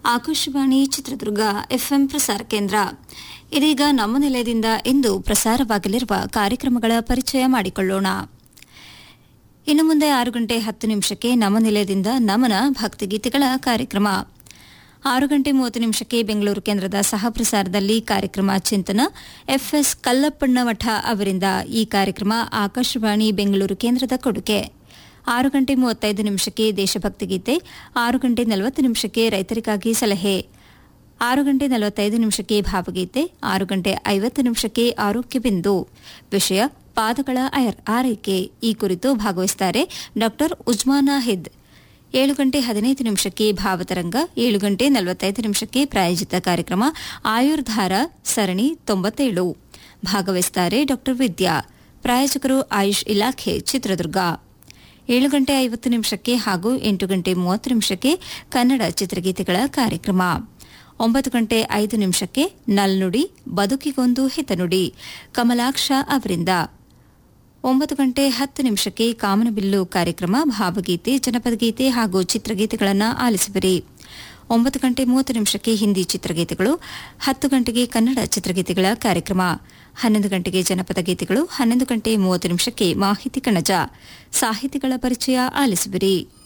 Akashvani Chitradurga FM ಪ್ರಸಾರ ಕೇಂದ್ರ ಇದೀಗ ನಮ್ಮ ನಿಲಯದಿಂದ ಇಂದು ಪ್ರಸಾರವಾಗಲಿರುವ ಕಾರ್ಯಕ್ರಮಗಳ ಪರಿಚಯ ಮಾಡಿಕೊಳ್ಳೋಣ ಇನ್ನು ಮುಂದೆ ಆರು ಗಂಟೆ ಹತ್ತು ನಿಮಿಷಕ್ಕೆ ನಮ್ಮ ನಿಲಯದಿಂದ ನಮನ ಭಕ್ತಿಗೀತೆಗಳ ಕಾರ್ಯಕ್ರಮ ಆರು ಗಂಟೆ ಮೂವತ್ತು ನಿಮಿಷಕ್ಕೆ ಬೆಂಗಳೂರು ಕೇಂದ್ರದ ಸಹ ಪ್ರಸಾರದಲ್ಲಿ ಕಾರ್ಯಕ್ರಮ ಚಿಂತನ ಎಫ್ಎಸ್ ಕಲ್ಲಪ್ಪಣ್ಣಮಠ ಅವರಿಂದ ಈ ಕಾರ್ಯಕ್ರಮ ಆಕಾಶವಾಣಿ ಬೆಂಗಳೂರು ಕೇಂದ್ರದ ಕೊಡುಗೆ ಆರು ಗಂಟೆ ಮೂವತ್ತೈದು ನಿಮಿಷಕ್ಕೆ ದೇಶಭಕ್ತಿ ಗೀತೆ ಆರು ಗಂಟೆ ನಲವತ್ತು ನಿಮಿಷಕ್ಕೆ ರೈತರಿಗಾಗಿ ಸಲಹೆ ಆರು ಗಂಟೆ ನಲವತ್ತೈದು ನಿಮಿಷಕ್ಕೆ ಭಾವಗೀತೆ ಆರು ಗಂಟೆ ಐವತ್ತು ನಿಮಿಷಕ್ಕೆ ಆರೋಗ್ಯ ಬಿಂದು ವಿಷಯ ಪಾದಗಳ ಆಯರ್- ಆರೈಕೆ ಈ ಕುರಿತು ಭಾಗವಹಿಸುತ್ತಾರೆ ಡಾ ಉಜ್ಮಾನಾ ಹಿದ್ ಏಳು ಗಂಟೆ ಹದಿನೈದು ನಿಮಿಷಕ್ಕೆ ಭಾವತರಂಗ ಏಳು ಗಂಟೆ ನಲವತ್ತೈದು ನಿಮಿಷಕ್ಕೆ ಪ್ರಾಯೋಜಿತ ಕಾರ್ಯಕ್ರಮ ಆಯುರ್ಧಾರ ಸರಣಿ ತೊಂಬತ್ತೇಳು ಭಾಗವಹಿಸುತ್ತಾರೆ ಡಾ ವಿದ್ಯಾ ಪ್ರಾಯೋಜಕರು ಆಯುಷ್ ಇಲಾಖೆ ಚಿತ್ರದುರ್ಗ ಏಳು ಗಂಟೆ ಐವತ್ತು ನಿಮಿಷಕ್ಕೆ ಹಾಗೂ ಎಂಟು ಗಂಟೆ ಮೂವತ್ತು ನಿಮಿಷಕ್ಕೆ ಕನ್ನಡ ಚಿತ್ರಗೀತೆಗಳ ಕಾರ್ಯಕ್ರಮ ಒಂಬತ್ತು ಗಂಟೆ ಐದು ನಿಮಿಷಕ್ಕೆ ನಲ್ನುಡಿ ಬದುಕಿಗೊಂದು ಹಿತನುಡಿ ಕಮಲಾಕ್ಷ ಅವರಿಂದ ಒಂಬತ್ತು ಗಂಟೆ ಹತ್ತು ನಿಮಿಷಕ್ಕೆ ಕಾಮನಬಿಲ್ಲು ಕಾರ್ಯಕ್ರಮ ಭಾವಗೀತೆ ಜನಪದ ಗೀತೆ ಹಾಗೂ ಚಿತ್ರಗೀತೆಗಳನ್ನು ಆಲಿಸುವಿರಿ ಒಂಬತ್ತು ಗಂಟೆ ಮೂವತ್ತು ನಿಮಿಷಕ್ಕೆ ಹಿಂದಿ ಚಿತ್ರಗೀತೆಗಳು ಹತ್ತು ಗಂಟೆಗೆ ಕನ್ನಡ ಚಿತ್ರಗೀತೆಗಳ ಕಾರ್ಯಕ್ರಮ ಹನ್ನೊಂದು ಗಂಟೆಗೆ ಜನಪದ ಗೀತೆಗಳು ಹನ್ನೊಂದು ಗಂಟೆ ಮೂವತ್ತು ನಿಮಿಷಕ್ಕೆ ಮಾಹಿತಿ ಕಣಜ ಸಾಹಿತಿಗಳ ಪರಿಚಯ ಆಲಿಸುವಿರಿ